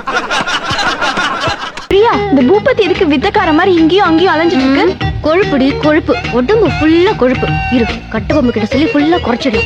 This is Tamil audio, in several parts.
பிரியா இந்த பூபதி எதுக்கு வித்தக்கார மாதிரி இங்கேயும் அங்கேயும் அலைஞ்சிட்டு இருக்கு கொழுப்புடி கொழுப்பு உடம்பு ஃபுல்லா கொழுப்பு இரு கட்டபொம்மை கிட்ட சொல்லி ஃபுல்லா குறைச்சிடு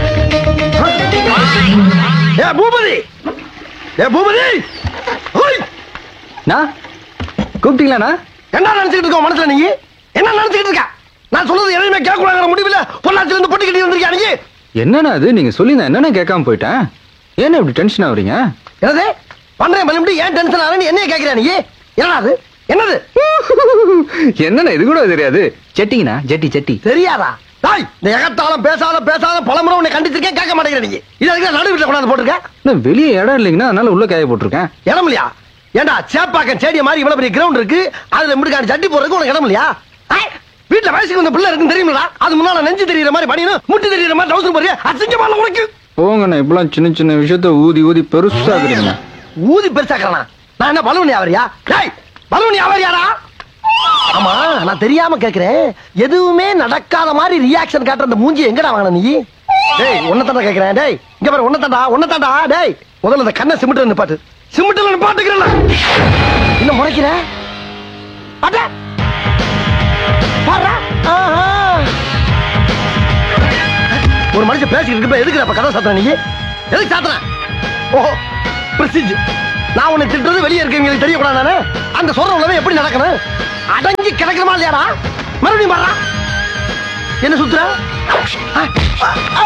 ஏ பூபதி ஏ பூபதி ஓய் நான் கூப்பிட்டீங்களாண்ணா என்ன நினைச்சுக்கிட்டு இருக்க உன் மனசுல நீ என்ன நினைச்சுக்கிட்டு இருக்க நான் சொல்றது எதையுமே கேட்க கூடாங்கிற முடிவில் பொள்ளாச்சில இருந்து பொட்டி கட்டி வந்திருக்கியா நீ என்னண்ணா அது நீங்க சொல்லி நான் என்னண்ணா கேட்காம போயிட்டேன் ஏன்னா இப்படி டென்ஷன் ஆகுறீங்க என்னது பண்றேன் மறுபடியும் ஏன் டென்ஷன் ஆகிறேன்னு என்னைய கேட்கிறா நீ என்னடா அது என்னது என்னண்ணா இது கூட தெரியாது செட்டிங்கண்ணா ஜெட்டி செட்டி தெரியாதா தாய் இந்த எகத்தாலும் பேசாத பேசாத பலமுறை உன்னை கண்டிச்சிருக்கேன் கேட்க மாட்டேங்கிற நீ இது அதுக்கு நடு வீட்டில் கொண்டாந்து போட்டிருக்க நான் வெளியே இடம் இல்லைங்கண்ணா அதனால உள்ள காய போட்டிருக்கேன் இடம் இல்லையா ஏண்டா சேப்பாக்கம் செடிய மாதிரி இவ்வளவு பெரிய கிரவுண்ட் இருக்கு அதுல முடுக்கான சட்டி போறதுக்கு உனக்கு இடம் இல்லையா ஏய், வீட்டுல வயசுக்கு வந்த பிள்ளை இருக்குன்னு தெரியுமிடா அது முன்னால நெஞ்சு தெரியற மாதிரி பண்ணியும் முட்டி தெரியற மாதிரி டவுசர் போறியா அசிங்கமா இல்ல உனக்கு போங்கண்ணா இப்பெல்லாம் சின்ன சின்ன விஷயத்த ஊதி ஊதி பெருசாக்குறீங்க ஊதி பெருசாக்கறானா நான் என்ன பலூன் வியாபாரியா டேய் பலூன் வியாபாரியாடா ஆமா நான் தெரியாம கேக்குறேன் எதுவுமே நடக்காத மாதிரி ரியாக்ஷன் காட்டுற அந்த மூஞ்சி எங்கடா வாங்கின நீ டேய் உன்ன தாண்டா கேக்குறேன் டேய் இங்க பாரு உன்ன தாண்டா உன்ன தாண்டா டேய் முதல்ல இந்த கண்ணை சிமிட்டு நிப்பாட்டு சிமிட்டுல நிப்பாட்டுக்கிறேன் இன்னும் முறைக்கிற அட பாரு ஒரு மனுஷன் பேசிக்கிட்டு இருக்கப்ப எதுக்கு அப்ப கதை சாத்துற நீ எதுக்கு சாத்துற ஓஹோ பிரசிஜ் நான் உன்னை திட்டுறது வெளியே இருக்கவங்களுக்கு தெரியக்கூடாது நானே அந்த சொல்ற உலகம் எப்படி நடக்கணும் அடங்கி கிடக்கிறமா இல்லையாடா மறுபடியும் பாடுறா என்ன சுத்துற ஆ, ஆ,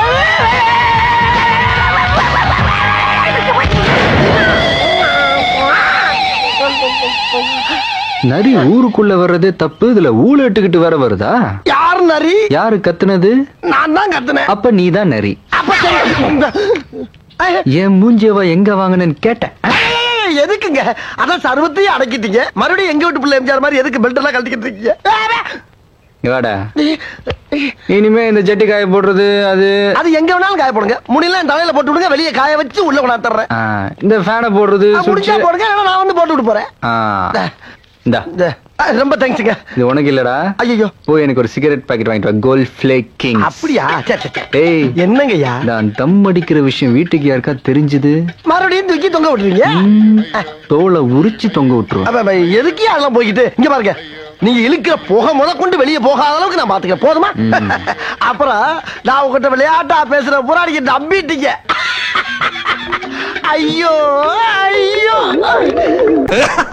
நரி ஊருக்குள்ள வர்றதே தப்பு இதுல ஊழ இட்டுக்கிட்டு வேற வருதா யார் நரி யாரு கத்துனது நான் தான் கத்துனேன் அப்ப நீ தான் நரி அப்ப சரி. ஐய, என் மூஞ்சியவா எங்க வாங்கினேன்னு கேட்டேன் ஐய, எதுக்குங்க அதான் சர்வத்தையும் அடக்கிட்டீங்க மறுபடியும் எங்க வீட்டு பிள்ளை எம்ஜிஆர் மாதிரி எதுக்கு பெல்ட் எல்லாம் கழட்டிக்கிட்டு இருக்கீங்க இங்க வாடா இனிமே இந்த ஜெட்டி காய போடுறது அது அது எங்க வேணாலும் காய போடுங்க முடியல என் தலையில போட்டு விடுங்க வெளியே காய வச்சு உள்ள கொண்டாந்து தர்றேன் ஆ, இந்த ஃபேனை போடுறது ஆ, முடிஞ்சா சுவிட்ச் போடுங்க இல்லைன்னா நான் வந்து போட்டு விட்டு போறேன் ஆ இந்தா இந்த, ஆ, ரொம்ப தேங்க்ஸுங்க இது உனக்கு இல்லடா ஐயோ போய் எனக்கு ஒரு சிகரெட் பாக்கெட் வாங்கிட்டு வா கோல்ட் ஃபிளேக் கிங் அப்படியா சரி, சரி, சரி. டேய் என்னங்கய்யா நான் தம் அடிக்கிற விஷயம் வீட்டுக்கு யாருக்கா தெரிஞ்சது மறுபடியும் தூக்கி தொங்க விட்டுறீங்க தோலை உரிச்சு தொங்க விட்டுருவேன் அப்ப, அப்ப, எதுக்கு அதெல்லாம் போய்கிட்டு இங்க பாருங்க நீங்க இழுக்கிற புகை முத கொண்டு வெளியே போகாத அளவுக்கு நான் பாத்துக்கிறேன் போதுமா அப்புறம் நான் உங்ககிட்ட விளையாட்டா பேசுற புறாடிக்கு நம்பிட்டீங்க ஐயோ ஐயோ